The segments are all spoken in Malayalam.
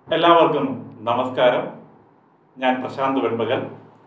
എല്ലാവർക്കും നമസ്കാരം ഞാൻ പ്രശാന്ത് വെൺപകൽ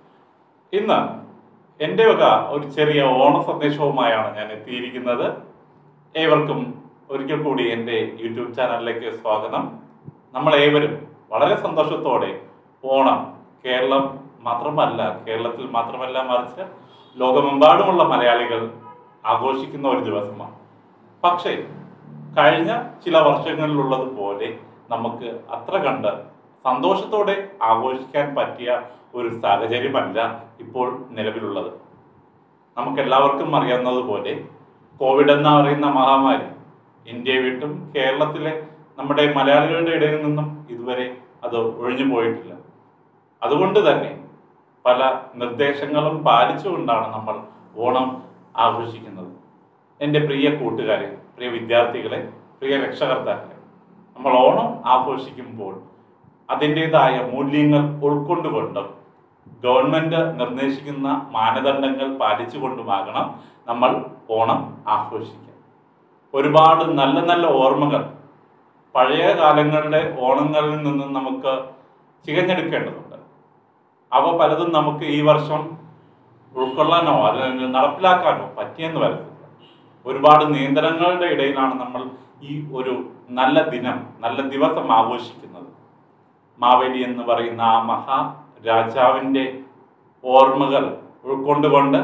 ഇന്ന് എൻ്റെ വക ഒരു ചെറിയ ഓണ സന്ദേശവുമായാണ് ഞാൻ എത്തിയിരിക്കുന്നത് ഏവർക്കും ഒരിക്കൽ കൂടി എൻ്റെ യൂട്യൂബ് ചാനലിലേക്ക് സ്വാഗതം നമ്മൾ ഏവരും വളരെ സന്തോഷത്തോടെ ഓണം കേരളം മാത്രമല്ല കേരളത്തിൽ മാത്രമല്ല മറിച്ച് ലോകമെമ്പാടുമുള്ള മലയാളികൾ ആഘോഷിക്കുന്ന ഒരു ദിവസമാണ് പക്ഷേ കഴിഞ്ഞ ചില വർഷങ്ങളിലുള്ളതുപോലെ നമുക്ക് അത്ര കണ്ട് സന്തോഷത്തോടെ ആഘോഷിക്കാൻ പറ്റിയ ഒരു സാഹചര്യമല്ല ഇപ്പോൾ നിലവിലുള്ളത് നമുക്ക് എല്ലാവർക്കും അറിയാവുന്നതുപോലെ കോവിഡ് എന്ന് പറയുന്ന മഹാമാരി ഇന്ത്യ വിട്ടും കേരളത്തിലെ നമ്മുടെ മലയാളികളുടെ ഇടയിൽ നിന്നും ഇതുവരെ അത് ഒഴിഞ്ഞു പോയിട്ടില്ല അതുകൊണ്ട് തന്നെ പല നിർദ്ദേശങ്ങളും പാലിച്ചുകൊണ്ടാണ് നമ്മൾ ഓണം ആഘോഷിക്കുന്നത് എൻ്റെ പ്രിയ കൂട്ടുകാരെ പ്രിയ വിദ്യാർത്ഥികളെ പ്രിയ രക്ഷകർത്താക്കളെ നമ്മൾ ഓണം ആഘോഷിക്കുമ്പോൾ അതിൻ്റെതായ മൂല്യങ്ങൾ ഉൾക്കൊണ്ടുകൊണ്ട് ഗവൺമെന്റ് നിർദ്ദേശിക്കുന്ന മാനദണ്ഡങ്ങൾ പാലിച്ചുകൊണ്ടുമാകണം നമ്മൾ ഓണം ആഘോഷിക്കാൻ ഒരുപാട് നല്ല നല്ല ഓർമ്മകൾ പഴയ കാലങ്ങളുടെ ഓണങ്ങളിൽ നിന്നും നമുക്ക് ചികഞ്ഞെടുക്കേണ്ടതുണ്ട് അവ പലതും നമുക്ക് ഈ വർഷം ഉൾക്കൊള്ളാനോ അല്ലെങ്കിൽ നടപ്പിലാക്കാനോ പറ്റിയെന്ന് വരത്തില്ല ഒരുപാട് നിയന്ത്രണങ്ങളുടെ ഇടയിലാണ് നമ്മൾ ഈ ഒരു നല്ല ദിനം നല്ല ദിവസം ആഘോഷിക്കുന്നത് മാവേലി എന്ന് പറയുന്ന ആ മഹാ രാജാവിൻ്റെ ഓർമ്മകൾ ഉൾക്കൊണ്ടുകൊണ്ട്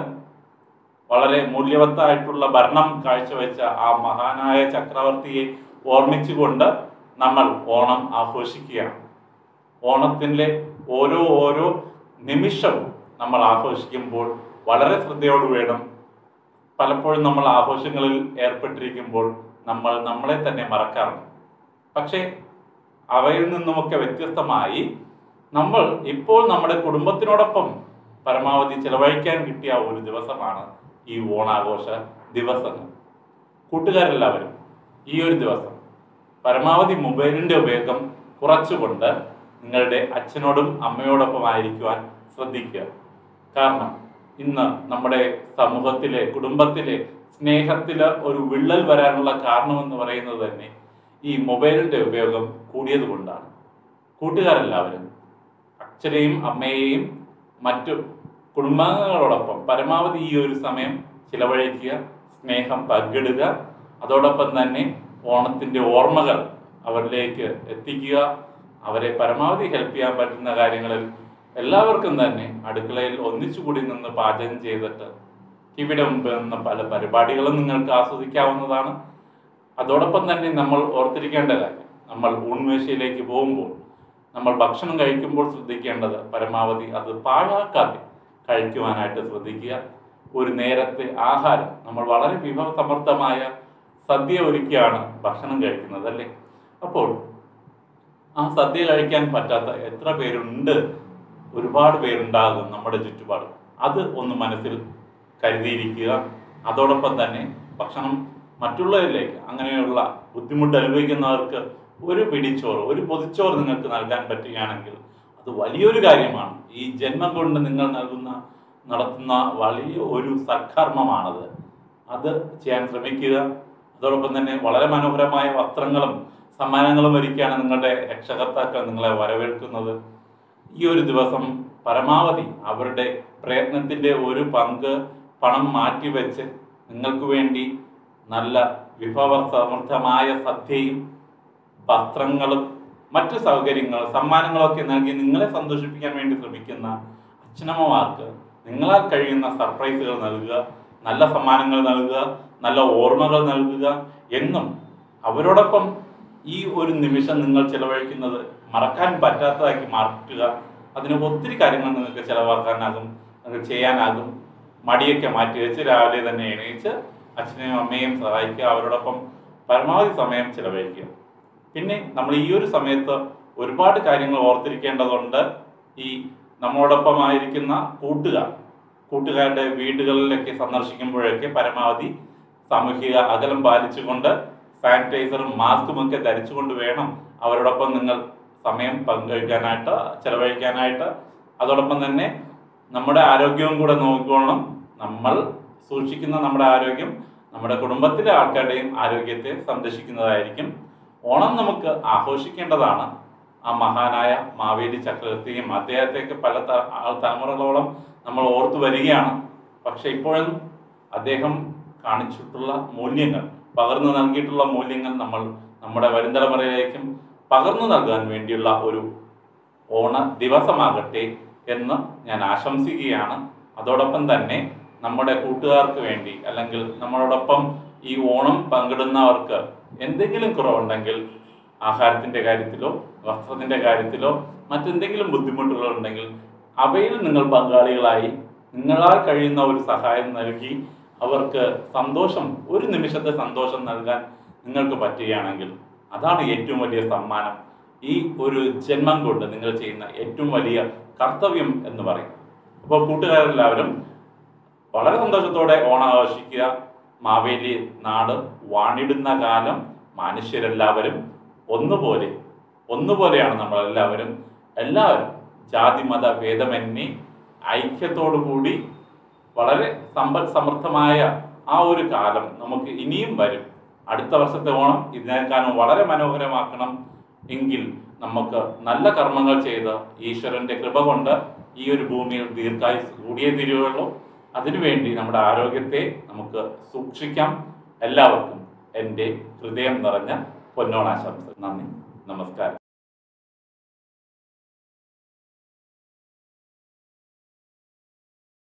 വളരെ മൂല്യവത്തായിട്ടുള്ള ഭരണം കാഴ്ചവെച്ച ആ മഹാനായ ചക്രവർത്തിയെ ഓർമ്മിച്ചുകൊണ്ട് നമ്മൾ ഓണം ആഘോഷിക്കുകയാണ് ഓണത്തിൻ്റെ ഓരോ ഓരോ നിമിഷവും നമ്മൾ ആഘോഷിക്കുമ്പോൾ വളരെ ശ്രദ്ധയോട് വേണം പലപ്പോഴും നമ്മൾ ആഘോഷങ്ങളിൽ ഏർപ്പെട്ടിരിക്കുമ്പോൾ നമ്മൾ നമ്മളെ തന്നെ മറക്കാറുണ്ട് പക്ഷേ അവയിൽ നിന്നുമൊക്കെ വ്യത്യസ്തമായി നമ്മൾ ഇപ്പോൾ നമ്മുടെ കുടുംബത്തിനോടൊപ്പം പരമാവധി ചെലവഴിക്കാൻ കിട്ടിയ ഒരു ദിവസമാണ് ഈ ഓണാഘോഷ ദിവസങ്ങൾ കൂട്ടുകാരെല്ലാവരും ഈ ഒരു ദിവസം പരമാവധി മൊബൈലിന്റെ ഉപയോഗം കുറച്ചുകൊണ്ട് നിങ്ങളുടെ അച്ഛനോടും അമ്മയോടൊപ്പം ആയിരിക്കുവാൻ ശ്രദ്ധിക്കുക കാരണം ഇന്ന് നമ്മുടെ സമൂഹത്തിലെ കുടുംബത്തിലെ സ്നേഹത്തില് ഒരു വിള്ളൽ വരാനുള്ള കാരണമെന്ന് പറയുന്നത് തന്നെ ഈ മൊബൈലിന്റെ ഉപയോഗം കൂടിയത് കൊണ്ടാണ് കൂട്ടുകാരെല്ലാവരും അച്ഛനെയും അമ്മയെയും മറ്റു കുടുംബാംഗങ്ങളോടൊപ്പം പരമാവധി ഈ ഒരു സമയം ചിലവഴിക്കുക സ്നേഹം പങ്കിടുക അതോടൊപ്പം തന്നെ ഓണത്തിന്റെ ഓർമ്മകൾ അവരിലേക്ക് എത്തിക്കുക അവരെ പരമാവധി ഹെൽപ്പ് ചെയ്യാൻ പറ്റുന്ന കാര്യങ്ങളിൽ എല്ലാവർക്കും തന്നെ അടുക്കളയിൽ ഒന്നിച്ചുകൂടി നിന്ന് പാചകം ചെയ്തിട്ട് ടിവിയുടെ മുമ്പിൽ നിന്ന് പല പരിപാടികളും നിങ്ങൾക്ക് ആസ്വദിക്കാവുന്നതാണ് അതോടൊപ്പം തന്നെ നമ്മൾ ഓർത്തിരിക്കേണ്ട കാര്യം നമ്മൾ ഊൺമേശയിലേക്ക് പോകുമ്പോൾ നമ്മൾ ഭക്ഷണം കഴിക്കുമ്പോൾ ശ്രദ്ധിക്കേണ്ടത് പരമാവധി അത് പാഴാക്കാതെ കഴിക്കുവാനായിട്ട് ശ്രദ്ധിക്കുക ഒരു നേരത്തെ ആഹാരം നമ്മൾ വളരെ വിഭവസമൃദ്ധമായ സദ്യ ഒരുക്കിയാണ് ഭക്ഷണം കഴിക്കുന്നത് അല്ലേ അപ്പോൾ ആ സദ്യ കഴിക്കാൻ പറ്റാത്ത എത്ര പേരുണ്ട് ഒരുപാട് പേരുണ്ടാകും നമ്മുടെ ചുറ്റുപാടും അത് ഒന്ന് മനസ്സിൽ കരുതിയിരിക്കുക അതോടൊപ്പം തന്നെ ഭക്ഷണം മറ്റുള്ളവരിലേക്ക് അങ്ങനെയുള്ള ബുദ്ധിമുട്ട് അനുഭവിക്കുന്നവർക്ക് ഒരു പിടിച്ചോറ് ഒരു പൊതിച്ചോറ് നിങ്ങൾക്ക് നൽകാൻ പറ്റുകയാണെങ്കിൽ അത് വലിയൊരു കാര്യമാണ് ഈ ജന്മം കൊണ്ട് നിങ്ങൾ നൽകുന്ന നടത്തുന്ന വലിയ ഒരു സൽക്കർമ്മമാണത് അത് ചെയ്യാൻ ശ്രമിക്കുക അതോടൊപ്പം തന്നെ വളരെ മനോഹരമായ വസ്ത്രങ്ങളും സമ്മാനങ്ങളും ഒരുക്കിയാണ് നിങ്ങളുടെ രക്ഷകർത്താക്കൾ നിങ്ങളെ വരവേൽക്കുന്നത് ഈ ഒരു ദിവസം പരമാവധി അവരുടെ പ്രയത്നത്തിന്റെ ഒരു പങ്ക് പണം മാറ്റിവെച്ച് നിങ്ങൾക്ക് വേണ്ടി നല്ല വിഭവ സമൃദ്ധമായ സദ്യയും വസ്ത്രങ്ങളും മറ്റു സൗകര്യങ്ങളും സമ്മാനങ്ങളൊക്കെ നൽകി നിങ്ങളെ സന്തോഷിപ്പിക്കാൻ വേണ്ടി ശ്രമിക്കുന്ന അച്ഛനമ്മമാർക്ക് നിങ്ങളാൽ കഴിയുന്ന സർപ്രൈസുകൾ നൽകുക നല്ല സമ്മാനങ്ങൾ നൽകുക നല്ല ഓർമ്മകൾ നൽകുക എന്നും അവരോടൊപ്പം ഈ ഒരു നിമിഷം നിങ്ങൾ ചെലവഴിക്കുന്നത് മറക്കാൻ പറ്റാത്തതാക്കി മാറ്റുക അതിന് ഒത്തിരി കാര്യങ്ങൾ നിങ്ങൾക്ക് ചെലവാക്കാനാകും നിങ്ങൾക്ക് ചെയ്യാനാകും മടിയൊക്കെ മാറ്റി വെച്ച് രാവിലെ തന്നെ എണീച്ച് അച്ഛനെയും അമ്മയെയും സഹായിക്കുക അവരോടൊപ്പം പരമാവധി സമയം ചിലവഴിക്കുക പിന്നെ നമ്മൾ ഈ ഒരു സമയത്ത് ഒരുപാട് കാര്യങ്ങൾ ഓർത്തിരിക്കേണ്ടതുണ്ട് ഈ നമ്മളോടൊപ്പം ആയിരിക്കുന്ന കൂട്ടുകാർ കൂട്ടുകാരുടെ വീടുകളിലൊക്കെ സന്ദർശിക്കുമ്പോഴൊക്കെ പരമാവധി സാമൂഹിക അകലം പാലിച്ചുകൊണ്ട് സാനിറ്റൈസറും മാസ്കും ഒക്കെ ധരിച്ചുകൊണ്ട് വേണം അവരോടൊപ്പം നിങ്ങൾ സമയം പങ്കുവയ്ക്കാനായിട്ട് ചെലവഴിക്കാനായിട്ട് അതോടൊപ്പം തന്നെ നമ്മുടെ ആരോഗ്യവും കൂടെ നോക്കിക്കോളണം നമ്മൾ സൂക്ഷിക്കുന്ന നമ്മുടെ ആരോഗ്യം നമ്മുടെ കുടുംബത്തിലെ ആൾക്കാരുടെയും ആരോഗ്യത്തെ സംരക്ഷിക്കുന്നതായിരിക്കും ഓണം നമുക്ക് ആഘോഷിക്കേണ്ടതാണ് ആ മഹാനായ മാവേലി ചക്രവർത്തിയും അദ്ദേഹത്തെയൊക്കെ പല ത- ആ തലമുറകളോളം നമ്മൾ ഓർത്തു വരികയാണ് പക്ഷെ ഇപ്പോഴും അദ്ദേഹം കാണിച്ചിട്ടുള്ള മൂല്യങ്ങൾ പകർന്നു നൽകിയിട്ടുള്ള മൂല്യങ്ങൾ നമ്മൾ നമ്മുടെ വരും തലമുറയിലേക്കും പകർന്നു നൽകാൻ വേണ്ടിയുള്ള ഒരു ഓണ ദിവസമാകട്ടെ എന്ന് ഞാൻ ആശംസിക്കുകയാണ് അതോടൊപ്പം തന്നെ നമ്മുടെ കൂട്ടുകാർക്ക് വേണ്ടി അല്ലെങ്കിൽ നമ്മളോടൊപ്പം ഈ ഓണം പങ്കിടുന്നവർക്ക് എന്തെങ്കിലും കുറവുണ്ടെങ്കിൽ ആഹാരത്തിന്റെ കാര്യത്തിലോ വസ്ത്രത്തിന്റെ കാര്യത്തിലോ മറ്റെന്തെങ്കിലും ബുദ്ധിമുട്ടുകൾ ഉണ്ടെങ്കിൽ അവയിൽ നിങ്ങൾ പങ്കാളികളായി നിങ്ങളാൽ കഴിയുന്ന ഒരു സഹായം നൽകി അവർക്ക് സന്തോഷം ഒരു നിമിഷത്തെ സന്തോഷം നൽകാൻ നിങ്ങൾക്ക് പറ്റുകയാണെങ്കിൽ അതാണ് ഏറ്റവും വലിയ സമ്മാനം ഈ ഒരു ജന്മം കൊണ്ട് നിങ്ങൾ ചെയ്യുന്ന ഏറ്റവും വലിയ കർത്തവ്യം എന്ന് പറയും അപ്പോൾ കൂട്ടുകാരെല്ലാവരും വളരെ സന്തോഷത്തോടെ ഓണം ആഘോഷിക്കുക മാവേലി നാട് വാണിടുന്ന കാലം മനുഷ്യരെല്ലാവരും ഒന്നുപോലെ ഒന്നുപോലെയാണ് നമ്മളെല്ലാവരും എല്ലാവരും ജാതി മത ഭേദമന്യേ ഐക്യത്തോടു കൂടി വളരെ സമ്പൽ സമൃദ്ധമായ ആ ഒരു കാലം നമുക്ക് ഇനിയും വരും അടുത്ത വർഷത്തെ ഓണം ഇതിനേക്കാളും വളരെ മനോഹരമാക്കണം എങ്കിൽ നമുക്ക് നല്ല കർമ്മങ്ങൾ ചെയ്ത് ഈശ്വരന്റെ കൃപ കൊണ്ട് ഈ ഒരു ഭൂമിയിൽ ദീർഘായുസ് കൂടിയേ തീരുകയുള്ളൂ അതിനുവേണ്ടി നമ്മുടെ ആരോഗ്യത്തെ നമുക്ക് സൂക്ഷിക്കാം എല്ലാവർക്കും എൻ്റെ ഹൃദയം നിറഞ്ഞ പൊന്നോണാശംസ നന്ദി നമസ്കാരം